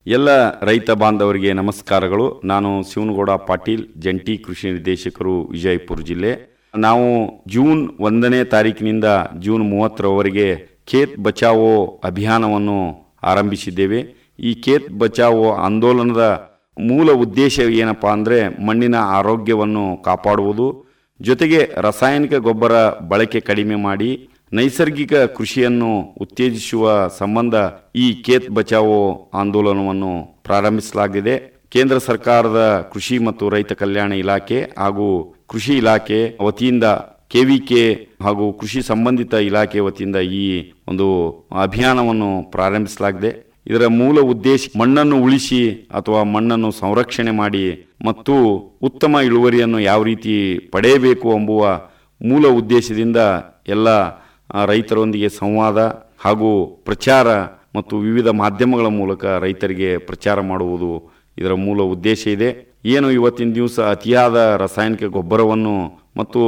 ಎಲ್ಲ ರೈತ ಬಾಂಧವರಿಗೆ ನಮಸ್ಕಾರಗಳು ನಾನು ಶಿವನಗೌಡ ಪಾಟೀಲ್ ಜಂಟಿ ಕೃಷಿ ನಿರ್ದೇಶಕರು ವಿಜಯಪುರ ಜಿಲ್ಲೆ ನಾವು ಜೂನ್ ಒಂದನೇ ತಾರೀಕಿನಿಂದ ಜೂನ್ ಮೂವತ್ತರವರೆಗೆ ಖೇತ್ ಬಚಾವೋ ಅಭಿಯಾನವನ್ನು ಆರಂಭಿಸಿದ್ದೇವೆ ಈ ಖೇತ್ ಬಚಾವೋ ಆಂದೋಲನದ ಮೂಲ ಉದ್ದೇಶ ಏನಪ್ಪಾ ಅಂದರೆ ಮಣ್ಣಿನ ಆರೋಗ್ಯವನ್ನು ಕಾಪಾಡುವುದು ಜೊತೆಗೆ ರಾಸಾಯನಿಕ ಗೊಬ್ಬರ ಬಳಕೆ ಕಡಿಮೆ ಮಾಡಿ ನೈಸರ್ಗಿಕ ಕೃಷಿಯನ್ನು ಉತ್ತೇಜಿಸುವ ಸಂಬಂಧ ಈ ಖೇತ್ ಬಚಾವೋ ಆಂದೋಲನವನ್ನು ಪ್ರಾರಂಭಿಸಲಾಗಿದೆ ಕೇಂದ್ರ ಸರ್ಕಾರದ ಕೃಷಿ ಮತ್ತು ರೈತ ಕಲ್ಯಾಣ ಇಲಾಖೆ ಹಾಗೂ ಕೃಷಿ ಇಲಾಖೆ ವತಿಯಿಂದ ಕೆವಿಕೆ ಹಾಗೂ ಕೃಷಿ ಸಂಬಂಧಿತ ಇಲಾಖೆ ವತಿಯಿಂದ ಈ ಒಂದು ಅಭಿಯಾನವನ್ನು ಪ್ರಾರಂಭಿಸಲಾಗಿದೆ ಇದರ ಮೂಲ ಉದ್ದೇಶ ಮಣ್ಣನ್ನು ಉಳಿಸಿ ಅಥವಾ ಮಣ್ಣನ್ನು ಸಂರಕ್ಷಣೆ ಮಾಡಿ ಮತ್ತು ಉತ್ತಮ ಇಳುವರಿಯನ್ನು ಯಾವ ರೀತಿ ಪಡೆಯಬೇಕು ಎಂಬುವ ಮೂಲ ಉದ್ದೇಶದಿಂದ ಎಲ್ಲ ಆ, ರೈತರೊಂದಿಗೆ ಸಂವಾದ ಹಾಗೂ ಪ್ರಚಾರ ಮತ್ತು ವಿವಿಧ ಮಾಧ್ಯಮಗಳ ಮೂಲಕ ರೈತರಿಗೆ ಪ್ರಚಾರ ಮಾಡುವುದು ಇದರ ಮೂಲ ಉದ್ದೇಶ ಇದೆ ಏನು ಇವತ್ತಿನ ದಿವಸ ಅತಿಯಾದ ರಾಸಾಯನಿಕ ಗೊಬ್ಬರವನ್ನು ಮತ್ತು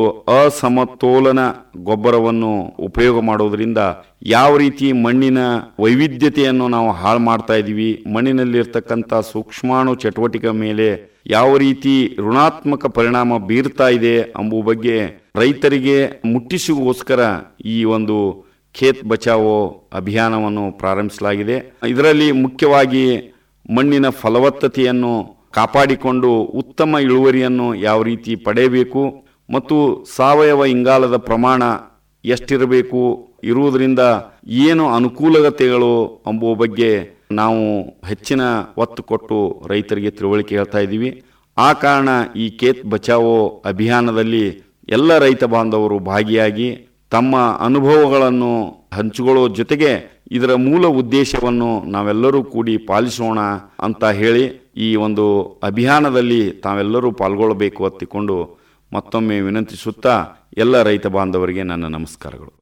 ಅಸಮತೋಲನ ಗೊಬ್ಬರವನ್ನು ಉಪಯೋಗ ಮಾಡೋದ್ರಿಂದ ಯಾವ ರೀತಿ ಮಣ್ಣಿನ ವೈವಿಧ್ಯತೆಯನ್ನು ನಾವು ಹಾಳು ಮಾಡ್ತಾ ಇದ್ದೀವಿ ಮಣ್ಣಿನಲ್ಲಿರ್ತಕ್ಕಂಥ ಸೂಕ್ಷ್ಮಾಣು ಚಟುವಟಿಕೆ ಮೇಲೆ ಯಾವ ರೀತಿ ಋಣಾತ್ಮಕ ಪರಿಣಾಮ ಬೀರ್ತಾ ಇದೆ ಎಂಬುವ ಬಗ್ಗೆ ರೈತರಿಗೆ ಮುಟ್ಟಿಸುಗೋಸ್ಕರ ಈ ಒಂದು ಖೇತ್ ಬಚಾವೋ ಅಭಿಯಾನವನ್ನು ಪ್ರಾರಂಭಿಸಲಾಗಿದೆ ಇದರಲ್ಲಿ ಮುಖ್ಯವಾಗಿ ಮಣ್ಣಿನ ಫಲವತ್ತತೆಯನ್ನು ಕಾಪಾಡಿಕೊಂಡು ಉತ್ತಮ ಇಳುವರಿಯನ್ನು ಯಾವ ರೀತಿ ಪಡೆಯಬೇಕು ಮತ್ತು ಸಾವಯವ ಇಂಗಾಲದ ಪ್ರಮಾಣ ಎಷ್ಟಿರಬೇಕು ಇರುವುದರಿಂದ ಏನು ಅನುಕೂಲತೆಗಳು ಎಂಬುವ ಬಗ್ಗೆ ನಾವು ಹೆಚ್ಚಿನ ಒತ್ತು ಕೊಟ್ಟು ರೈತರಿಗೆ ತಿಳುವಳಿಕೆ ಹೇಳ್ತಾ ಇದ್ದೀವಿ ಆ ಕಾರಣ ಈ ಖೇತ್ ಬಚಾವೋ ಅಭಿಯಾನದಲ್ಲಿ ಎಲ್ಲ ರೈತ ಬಾಂಧವರು ಭಾಗಿಯಾಗಿ ತಮ್ಮ ಅನುಭವಗಳನ್ನು ಹಂಚಿಕೊಳ್ಳೋ ಜೊತೆಗೆ ಇದರ ಮೂಲ ಉದ್ದೇಶವನ್ನು ನಾವೆಲ್ಲರೂ ಕೂಡಿ ಪಾಲಿಸೋಣ ಅಂತ ಹೇಳಿ ಈ ಒಂದು ಅಭಿಯಾನದಲ್ಲಿ ತಾವೆಲ್ಲರೂ ಪಾಲ್ಗೊಳ್ಳಬೇಕು ಅತ್ತಿಕೊಂಡು ಮತ್ತೊಮ್ಮೆ ವಿನಂತಿಸುತ್ತಾ ಎಲ್ಲ ರೈತ ಬಾಂಧವರಿಗೆ ನನ್ನ ನಮಸ್ಕಾರಗಳು